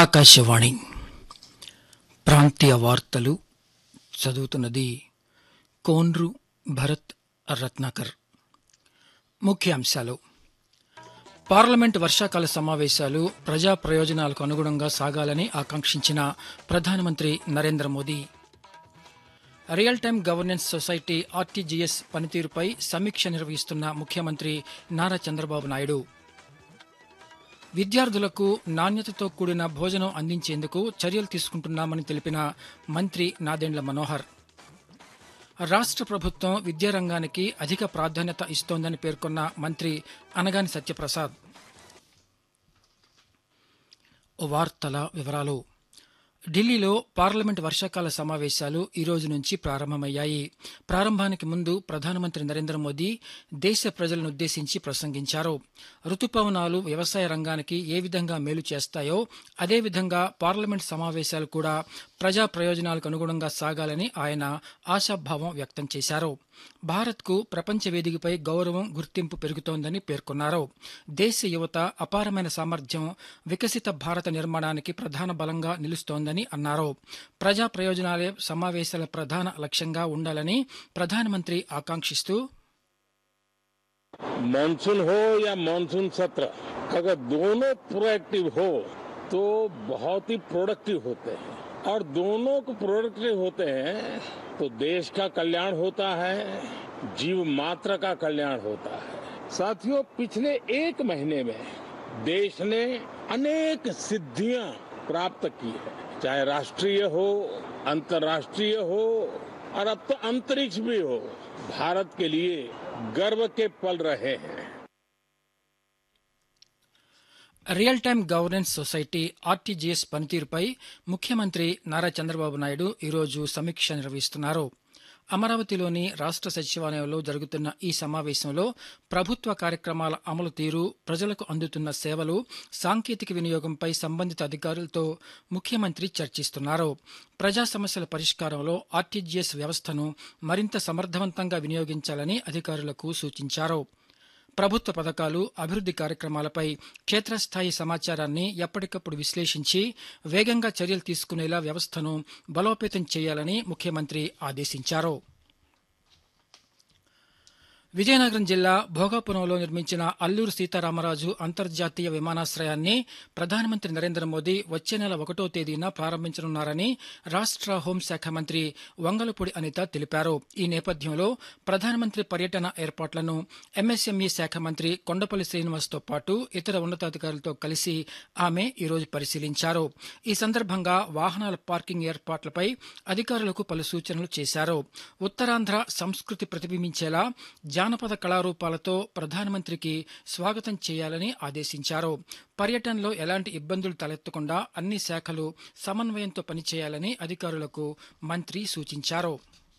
ఆకాశవాణి ప్రాంతీయ వార్తలు చదువుతున్నది కోన్రు భరత్ రత్నాకర్ ముఖ్యాంశాలు పార్లమెంట్ వర్షాకాల సమావేశాలు ప్రజా ప్రయోజనాలకు అనుగుణంగా సాగాలని ఆకాంక్షించిన ప్రధానమంత్రి Narendra Modi real time governance society RTGS పనితీరుపై సమీక్ష నిర్వహిస్తున్న ముఖ్యమంత్రి నారా చంద్రబాబు నాయుడు విద్యార్థులకు నాణ్యతతో కూడిన భోజనం అందించేందుకు చర్యలు తీసుకుంటున్నామని తెలిపిన మంత్రి నాదెండ్ల మనోహర్ రాష్ట్ర ప్రభుత్వం విద్యారంగానికి అధిక ప్రాధాన్యత ఇస్తోందని పేర్కొన్న మంత్రి అనగాని సత్యప్రసాద్ వార్తల వివరాలు ఢిల్లీలో పార్లమెంట్ వర్షాకాల సమావేశాలు ఈ రోజు నుంచి ప్రారంభమయ్యాయి ప్రారంభానికి ముందు ప్రధానమంత్రి నరేంద్ర మోదీ దేశ ప్రజలను ఉద్దేశించి ప్రసంగించారు రుతుపవనాలు వ్యవసాయ రంగానికి ఏ విధంగా మేలు చేస్తాయో అదేవిధంగా పార్లమెంట్ సమావేశాలు కూడా ప్రజా ప్రయోజనాలకు అనుగుణంగా సాగాలని ఆయన ఆశాభావం వ్యక్తం చేశారు భారత్కు ప్రపంచ వేదికపై గౌరవం గుర్తింపు పెరుగుతోందని పేర్కొన్నారు దేశ యువత అపారమైన సామర్థ్యం వికసిత భారత నిర్మాణానికి ప్రధాన బలంగా నిలుస్తోందని అన్నారు ప్రజా ప్రయోజనాలే సమావేశాల ప్రధాన లక్ష్యంగా ఉండాలని ప్రధానమంత్రి ఆకాంక్షిస్తూ मानसून हो या मानसून सत्र अगर दोनों प्रोएक्टिव हो तो बहुत ही प्रोडक्टिव होते हैं और दोनों को प्रोडक्टिव होते हैं तो देश का कल्याण होता है जीव मात्र का कल्याण होता है साथियों पिछले एक महीने में देश ने अनेक सिद्धियां प्राप्त की है चाहे राष्ट्रीय हो अंतर्राष्ट्रीय हो और अब तो अंतरिक्ष भी हो भारत के लिए गर्व के पल रहे हैं real time governance society RTGS పనితీరుపై ముఖ్యమంత్రి నారా చంద్రబాబు నాయుడు ఈరోజు సమీక్ష నిర్వహిస్తున్నారు అమరావతిలోని రాష్ట్ర సచివాలయంలో జరుగుతున్న ఈ సమావేశంలో ప్రభుత్వ కార్యక్రమాల అమలు తీరు ప్రజలకు అందుతున్న సేవలు సాంకేతిక వినియోగంపై సంబంధిత అధికారులతో ముఖ్యమంత్రి చర్చిస్తున్నారు ప్రజా సమస్యల పరిష్కారంలో ఆర్టీజీఎస్ వ్యవస్థను మరింత సమర్థవంతంగా వినియోగించాలని అధికారులకు సూచించారు ప్రభుత్వ పథకాలు అభివృద్ది కార్యక్రమాలపై క్షేత్రస్థాయి సమాచారాన్ని ఎప్పటికప్పుడు విశ్లేషించి వేగంగా చర్యలు తీసుకునేలా వ్యవస్థను బలోపేతం చేయాలని ముఖ్యమంత్రి ఆదేశించారు విజయనగరం జిల్లా భోగాపురంలో నిర్మించిన అల్లూరు సీతారామరాజు అంతర్జాతీయ విమానాశ్రయాన్ని ప్రధానమంత్రి నరేంద్ర మోదీ వచ్చే నెల ఒకటో తేదీన ప్రారంభించనున్నారని రాష్ట్ర హోంశాఖ మంత్రి వంగలపూడి అనిత తెలిపారు ఈ నేపథ్యంలో ప్రధానమంత్రి పర్యటన ఏర్పాట్లను ఎంఎస్ఎంఈ శాఖ మంత్రి కొండపల్లి శ్రీనివాస్తో పాటు ఇతర ఉన్నతాధికారులతో కలిసి ఆమె ఈరోజు పరిశీలించారు ఈ సందర్భంగా వాహనాల పార్కింగ్ ఏర్పాట్లపై అధికారులకు పలు సూచనలు చేశారు ఉత్తరాంధ్ర సంస్కృతి ప్రతిబింబించేలా జానపద కళారూపాలతో ప్రధానమంత్రికి స్వాగతం చేయాలని ఆదేశించారు పర్యటనలో ఎలాంటి ఇబ్బందులు తలెత్తకుండా అన్ని శాఖలు సమన్వయంతో పనిచేయాలని అధికారులకు మంత్రి సూచించారు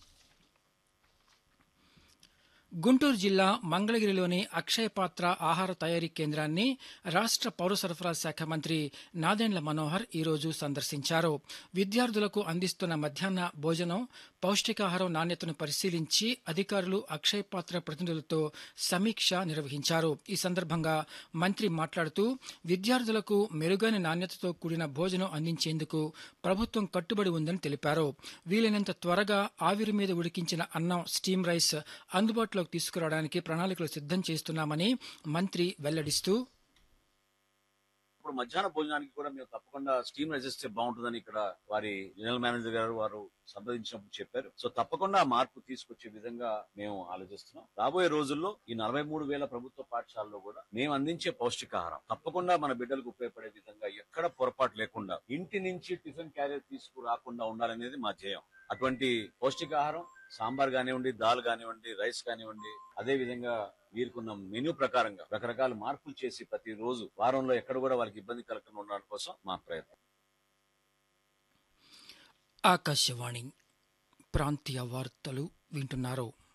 గుంటూరు జిల్లా మంగళగిరిలోని అక్షయ పాత్ర ఆహార తయారీ కేంద్రాన్ని రాష్ట్ర పౌర సరఫరా శాఖ మంత్రి నాదెండ్ల మనోహర్ ఈరోజు సందర్శించారు విద్యార్థులకు అందిస్తున్న మధ్యాహ్న భోజనం పౌష్టికాహారం నాణ్యతను పరిశీలించి అధికారులు అక్షయ పాత్ర ప్రతినిధులతో సమీక్ష నిర్వహించారు ఈ సందర్భంగా మంత్రి మాట్లాడుతూ విద్యార్థులకు మెరుగైన నాణ్యతతో కూడిన భోజనం అందించేందుకు ప్రభుత్వం కట్టుబడి ఉందని తెలిపారు వీలైనంత త్వరగా ఆవిరి మీద ఉడికించిన అన్నం స్టీమ్ రైస్ అందుబాటులోకి తీసుకురావడానికి ప్రణాళికలు సిద్ధం చేస్తున్నామని మంత్రి వెల్లడిస్తూ ఇప్పుడు మధ్యాహ్న భోజనానికి కూడా మేము తప్పకుండా స్టీమ్ రైస్ ఇస్తే బాగుంటుందని ఇక్కడ వారి జనరల్ మేనేజర్ గారు వారు సంప్రదించినప్పుడు చెప్పారు సో తప్పకుండా ఆ మార్పు తీసుకొచ్చే విధంగా మేము ఆలోచిస్తున్నాం రాబోయే రోజుల్లో ఈ నలభై మూడు వేల ప్రభుత్వ పాఠశాలలో కూడా మేము అందించే పౌష్టికాహారం తప్పకుండా మన బిడ్డలకు ఉపయోగపడే విధంగా ఎక్కడ పొరపాటు లేకుండా ఇంటి నుంచి టిఫిన్ క్యారియర్ తీసుకురాకుండా ఉండాలనేది మా ధ్యేయం అటువంటి పౌష్టికాహారం సాంబార్ కానివ్వండి దాల్ కానివ్వండి రైస్ కానివ్వండి అదే విధంగా వీరికున్న మెనూ ప్రకారంగా రకరకాల మార్పులు చేసి ప్రతి రోజు వారంలో ఎక్కడ కూడా వాళ్ళకి ఇబ్బంది కలగకుండా ఉండడం కోసం మా ప్రయత్నం ఆకాశవాణి ప్రాంతీయ వార్తలు వింటున్నారు